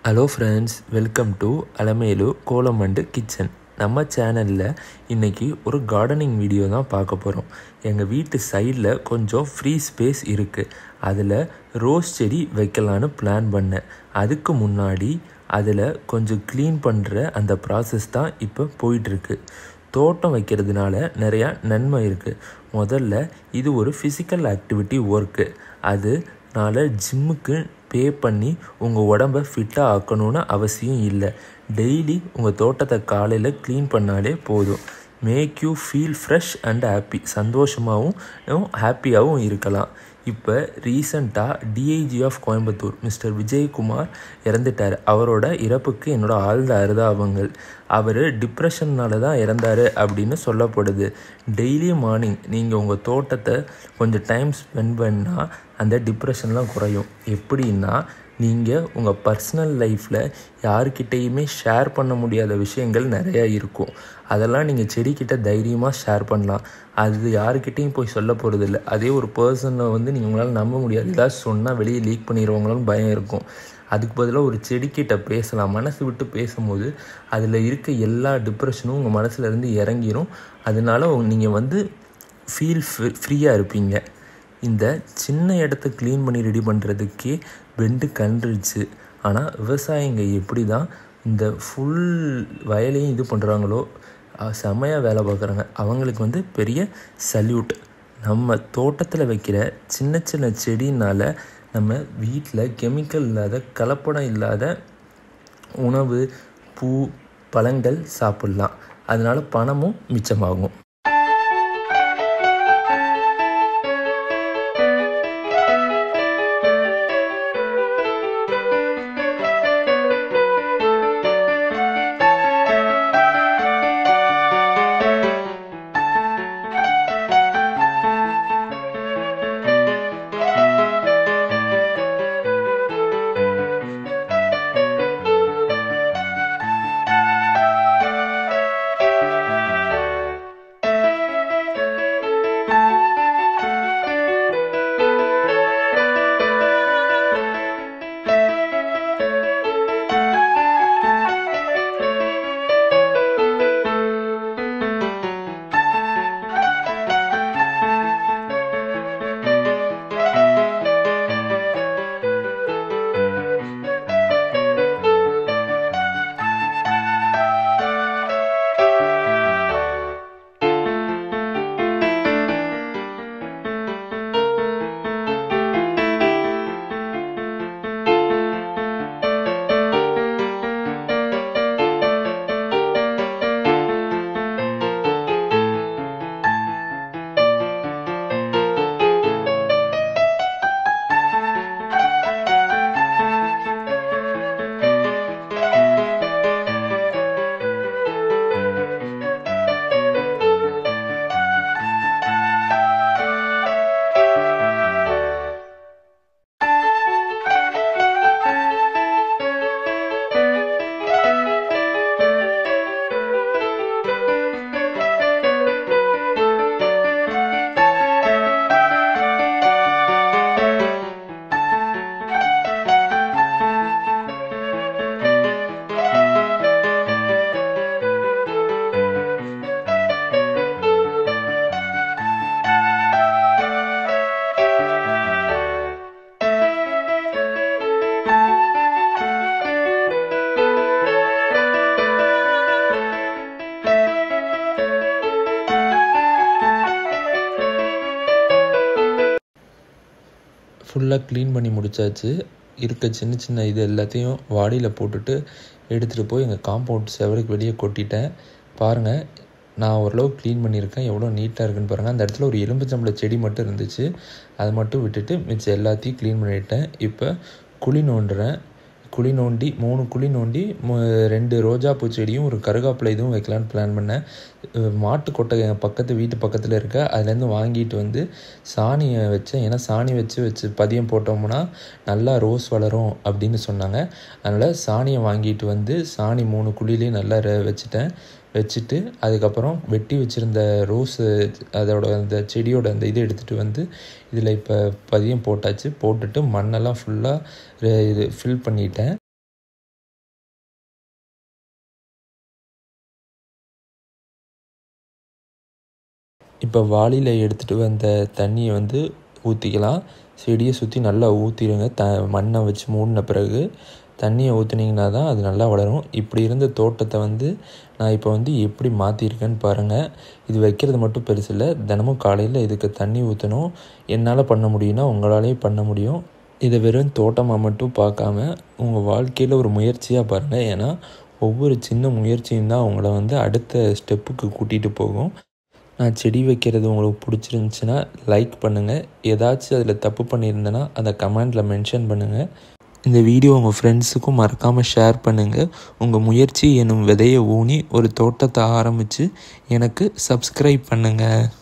hello friends welcome to Alamelu கோலமண்டு kitchen நம்ம சேனலில் இன்றைக்கி ஒரு கார்டனிங் வீடியோ தான் பார்க்க போகிறோம் எங்கள் வீட்டு சைடில் கொஞ்சம் ஃப்ரீ ஸ்பேஸ் இருக்குது அதில் ரோஸ் செடி வைக்கலான்னு பிளான் பண்ணேன் அதுக்கு முன்னாடி அதில் கொஞ்சம் க்ளீன் பண்ணுற அந்த ப்ராசஸ் தான் இப்போ போயிட்டுருக்கு தோட்டம் வைக்கிறதுனால நிறையா நன்மை இருக்குது முதல்ல இது ஒரு ஃபிசிக்கல் ஆக்டிவிட்டி ஒர்க்கு அதனால ஜிம்முக்கு பே பண்ணி உங்கள் உடம்ப ஃபிட்டாக ஆக்கணும்னு அவசியம் இல்லை டெய்லி உங்கள் தோட்டத்தை காலையில் க்ளீன் பண்ணாலே போதும் make you feel fresh and happy சந்தோஷமாகவும் ஹாப்பியாகவும் இருக்கலாம் இப்போ ரீசண்டாக DIG of Coimbatore mister Vijayakumar இறந்துட்டார் அவரோட இறப்புக்கு என்னோட ஆழ்ந்த அருதாபங்கள் அவர் டிப்ரெஷன்னால தான் இறந்தார் அப்படின்னு சொல்லப்படுது டெய்லி மார்னிங் நீங்கள் உங்கள் தோட்டத்தை கொஞ்சம் டைம் ஸ்பெண்ட் பண்ணால் அந்த டிப்ரெஷன்லாம் குறையும் எப்படின்னா நீங்கள் உங்கள் பர்சனல் லைஃப்பில் யாருக்கிட்டேயுமே ஷேர் பண்ண முடியாத விஷயங்கள் நிறையா இருக்கும் அதெல்லாம் நீங்கள் செடிக்கிட்ட தைரியமாக ஷேர் பண்ணலாம் அது யாருக்கிட்டேயும் போய் சொல்ல போகிறதில்ல அதே ஒரு பர்சனை வந்து நீங்கள் உங்களால் நம்ப முடியாது ஏதாவது சொன்னால் வெளியே லீக் பண்ணிடுவாங்களோன்னு பயம் இருக்கும் அதுக்கு பதிலாக ஒரு செடிக்கிட்ட பேசலாம் மனசு விட்டு பேசும்போது அதில் இருக்க எல்லா டிப்ரெஷனும் உங்கள் மனசுலேருந்து இறங்கிரும் அதனால நீங்கள் வந்து ஃபீல் ஃப்ரீயாக இருப்பீங்க இந்த சின்ன இடத்த க்ளீன் பண்ணி ரெடி பண்ணுறதுக்கே பெண்டு கண்டுருச்சு ஆனால் விவசாயிங்க எப்படி தான் இந்த ஃபுல் வயலையும் இது பண்ணுறாங்களோ செம்மையாக வேலை பார்க்குறாங்க அவங்களுக்கு வந்து பெரிய சல்யூட் நம்ம தோட்டத்தில் வைக்கிற சின்ன சின்ன செடினால் நம்ம வீட்டில் கெமிக்கல் இல்லாத கலப்படம் இல்லாத உணவு பூ பழங்கள் சாப்பிட்லாம் அதனால் பணமும் மிச்சமாகும் ஃபுல்லாக க்ளீன் பண்ணி முடித்தாச்சு இருக்க சின்ன சின்ன இது எல்லாத்தையும் வாடியில் போட்டுட்டு எடுத்துகிட்டு போய் எங்கள் காம்பவுண்ட் செவருக்கு வெளியே கொட்டிட்டேன் பாருங்கள் நான் ஓரளவு க்ளீன் பண்ணியிருக்கேன் எவ்வளோ நீட்டாக இருக்குன்னு பாருங்கள் அந்த இடத்துல ஒரு எலும்புச்சம்பளை செடி மட்டும் இருந்துச்சு அதை மட்டும் விட்டுட்டு மிச்சம் எல்லாத்தையும் க்ளீன் பண்ணிவிட்டேன் இப்போ குழி நோண்டுறேன் குழி நோண்டி மூணு குழி நோண்டி ரெண்டு ரோஜா பூ செடியும் ஒரு கருகாப்பிலை இதுவும் வைக்கலான்னு பிளான் பண்ணேன் மாட்டு கொட்டை எங்கள் பக்கத்து வீட்டு பக்கத்தில் இருக்க அதுலேருந்து வாங்கிட்டு வந்து சாணியை வச்சேன் ஏன்னா சாணி வச்சு வச்சு பதியம் போட்டோம்னா நல்லா ரோஸ் வளரும் அப்படின்னு சொன்னாங்க அதனால் சாணியை வாங்கிட்டு வந்து சாணி மூணு குழிலையும் நல்லா வச்சுட்டேன் வச்சுட்டு அதுக்கப்புறம் வெட்டி வச்சுருந்த ரோஸு அதோட அந்த செடியோட அந்த இதை எடுத்துகிட்டு வந்து இதில் இப்போ பதியம் போட்டாச்சு போட்டுட்டு மண்ணெல்லாம் ஃபுல்லாக இது ஃபில் பண்ணிட்டேன் இப்போ வாளியில் எடுத்துகிட்டு வந்த தண்ணியை வந்து ஊற்றிக்கலாம் செடியை சுற்றி நல்லா ஊற்றிடுங்க த மண்ணை வச்சு மூடின பிறகு தண்ணியை ஊற்றுனீங்கன்னா தான் அது நல்லா வளரும் இப்படி இருந்த தோட்டத்தை வந்து நான் இப்போ வந்து எப்படி மாற்றிருக்கேன்னு பாருங்கள் இது வைக்கிறது மட்டும் பெருசு இல்லை தினமும் காலையில் இதுக்கு தண்ணி ஊற்றணும் என்னால் பண்ண முடியும்னா உங்களாலேயும் பண்ண முடியும் இதை வெறும் தோட்டமாக மட்டும் பார்க்காம உங்கள் வாழ்க்கையில் ஒரு முயற்சியாக பாருங்கள் ஏன்னா ஒவ்வொரு சின்ன முயற்சியும் தான் உங்களை வந்து அடுத்த ஸ்டெப்புக்கு கூட்டிகிட்டு போகும் நான் செடி வைக்கிறது உங்களுக்கு பிடிச்சிருந்துச்சின்னா லைக் பண்ணுங்கள் ஏதாச்சும் அதில் தப்பு பண்ணியிருந்தேன்னா அதை கமெண்டில் மென்ஷன் பண்ணுங்கள் இந்த வீடியோ உங்கள் ஃப்ரெண்ட்ஸுக்கும் மறக்காமல் ஷேர் பண்ணுங்கள் உங்கள் முயற்சி எனும் விதையை ஊனி ஒரு தோட்டத்தை ஆரம்பித்து எனக்கு சப்ஸ்கிரைப் பண்ணுங்கள்